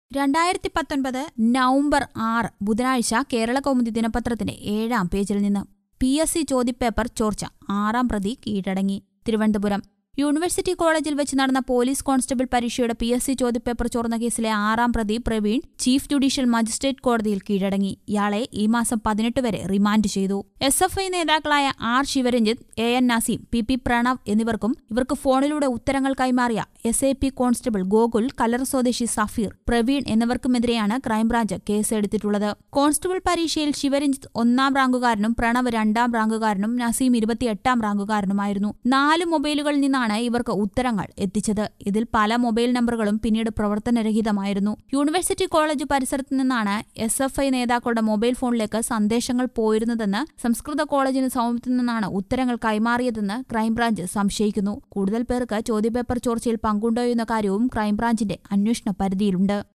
രണ്ടായിരത്തി പത്തൊൻപത് നവംബർ ആറ് ബുധനാഴ്ച കേരള കൗമുദി ദിനപത്രത്തിന്റെ ഏഴാം പേജിൽ നിന്ന് പി എസ് സി ചോദ്യപേപ്പർ ചോർച്ച ആറാം പ്രതി കീഴടങ്ങി തിരുവനന്തപുരം യൂണിവേഴ്സിറ്റി കോളേജിൽ വെച്ച് നടന്ന പോലീസ് കോൺസ്റ്റബിൾ പരീക്ഷയുടെ പി എസ് സി ചോദ്യപേപ്പർ ചോർന്ന കേസിലെ ആറാം പ്രതി പ്രവീൺ ചീഫ് ജുഡീഷ്യൽ മജിസ്ട്രേറ്റ് കോടതിയിൽ കീഴടങ്ങി ഇയാളെ ഈ മാസം പതിനെട്ട് വരെ റിമാൻഡ് ചെയ്തു എസ് എഫ് ഐ നേതാക്കളായ R Sivaranjith A N Naseem P P Pranav എന്നിവർക്കും ഇവർക്ക് ഫോണിലൂടെ ഉത്തരങ്ങൾ കൈമാറിയ S A P constable Gokul Kallar സ്വദേശി സഫീർ പ്രവീൺ എന്നിവർക്കുമെതിരെയാണ് ക്രൈംബ്രാഞ്ച് കേസെടുത്തിട്ടുള്ളത് കോൺസ്റ്റബിൾ പരീക്ഷയിൽ ശിവരഞ്ജിത്ത് ഒന്നാം റാങ്കുകാരനും പ്രണവ് രണ്ടാം റാങ്കുകാരനും നസീം ഇരുപത്തിയെട്ടാം റാങ്കുകാരനുമായിരുന്നു നാല് മൊബൈലുകളിൽ നിന്നാണ് ഇവർക്ക് ഉത്തരങ്ങൾ എത്തിച്ചത് ഇതിൽ പല മൊബൈൽ നമ്പറുകളും പിന്നീട് പ്രവർത്തനരഹിതമായിരുന്നു യൂണിവേഴ്സിറ്റി കോളേജ് പരിസരത്ത് നിന്നാണ് എസ് എഫ് ഐ നേതാക്കളുടെ മൊബൈൽ ഫോണിലേക്ക് സന്ദേശങ്ങൾ പോയിരുന്നതെന്ന് സംസ്കൃത കോളേജിന് സമീപത്തു നിന്നാണ് ഉത്തരങ്ങൾ കൈമാറിയതെന്ന് ക്രൈംബ്രാഞ്ച് സംശയിക്കുന്നു കൂടുതൽ പേർക്ക് ചോദ്യപേപ്പർ ചോർച്ചയിൽ പങ്കുണ്ടോ എന്ന കാര്യവും ക്രൈംബ്രാഞ്ചിന്റെ അന്വേഷണ പരിധിയിലുണ്ട്